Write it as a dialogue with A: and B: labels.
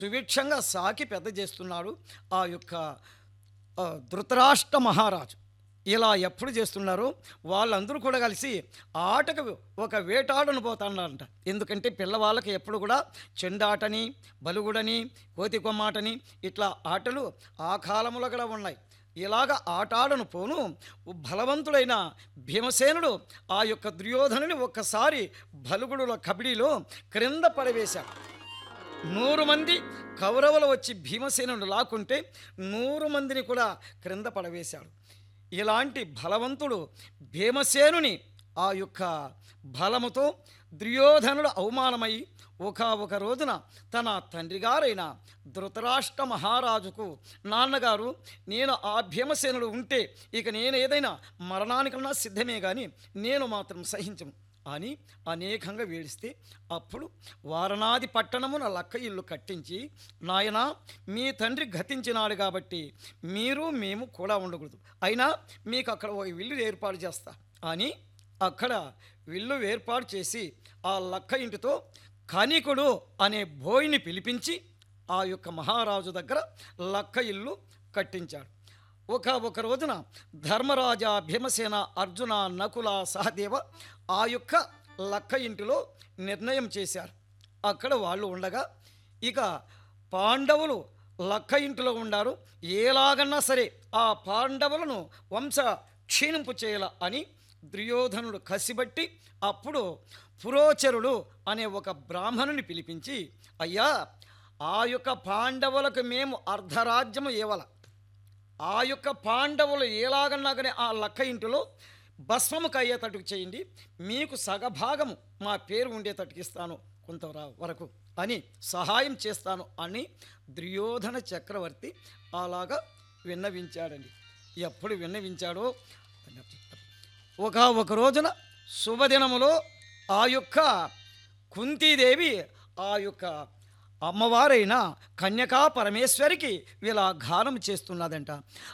A: సుభిక్షంగా సాకి పెద్ద చేస్తున్నాడు ఆ యొక్క ఆ, ధృతరాష్ట్ర మహారాజు ఇలా ఎప్పుడు చేస్తున్నారో వాళ్ళందరూ కూడా కలిసి ఆటకు ఒక వేటాడను పోతున్నారంట ఎందుకంటే పిల్లవాళ్ళకి ఎప్పుడు కూడా చెండాటని బలుగుడని కోతి కొమ్మాటని ఇట్లా ఆటలు ఆ కాలంలో కూడా ఉన్నాయి ఇలాగ ఆటాడను పోను బలవంతుడైన భీమసేనుడు ఆ యొక్క దుర్యోధనుని ఒక్కసారి బలుగుడుల కబడిలో క్రింద పడవేశాడు నూరు మంది కౌరవులు వచ్చి భీమసేనుడు లాక్కుంటే నూరు మందిని కూడా క్రింద పడవేశాడు ఇలాంటి బలవంతుడు భీమసేనుని ఆ యొక్క బలముతో దుర్యోధనుడు అవమానమై ఒక ఒక రోజున తన తండ్రి గారైన ధృతరాష్ట్ర మహారాజుకు నాన్నగారు నేను ఆ భీమసేనుడు ఉంటే ఇక నేను ఏదైనా మరణానికన్నా సిద్ధమే కానీ నేను మాత్రం సహించను అని అనేకంగా వేడిస్తే అప్పుడు వారణాది పట్టణమున లక్క ఇల్లు కట్టించి నాయన మీ తండ్రి గతించినాడు కాబట్టి మీరు మేము కూడా ఉండకూడదు అయినా మీకు అక్కడ ఒక ఇల్లు ఏర్పాటు చేస్తా అని అక్కడ విల్లు ఏర్పాటు చేసి ఆ లక్క ఇంటితో కనికుడు అనే బోయిని పిలిపించి ఆ యొక్క మహారాజు దగ్గర లక్క ఇల్లు కట్టించాడు ఒక ఒక రోజున ధర్మరాజ భీమసేన అర్జున నకుల సహదేవ ఆ యొక్క లక్క ఇంటిలో నిర్ణయం చేశారు అక్కడ వాళ్ళు ఉండగా ఇక పాండవులు లక్క ఇంటిలో ఉండారు ఎలాగన్నా సరే ఆ పాండవులను వంశ క్షీణింపు చేయాల అని దుర్యోధనుడు కసిబట్టి అప్పుడు పురోచరుడు అనే ఒక బ్రాహ్మణుని పిలిపించి అయ్యా ఆ యొక్క పాండవులకు మేము అర్ధరాజ్యము ఇవ్వాల ఆ యొక్క పాండవులు ఎలాగన్నా కానీ ఆ లక్క ఇంటిలో భస్మముకు అయ్యేటట్టుకు చేయండి మీకు సగభాగము మా పేరు ఉండేటట్టుకు ఇస్తాను కొంత రా- వరకు అని సహాయం చేస్తాను అని దుర్యోధన చక్రవర్తి అలాగా విన్నవించాడండి ఎప్పుడు విన్నవించాడో ఒక ఒక రోజున శుభదినములో ఆ యొక్క కుంతీదేవి ఆ యొక్క అమ్మవారైన కన్యకా పరమేశ్వరికి ఇలా గానం చేస్తున్నదంట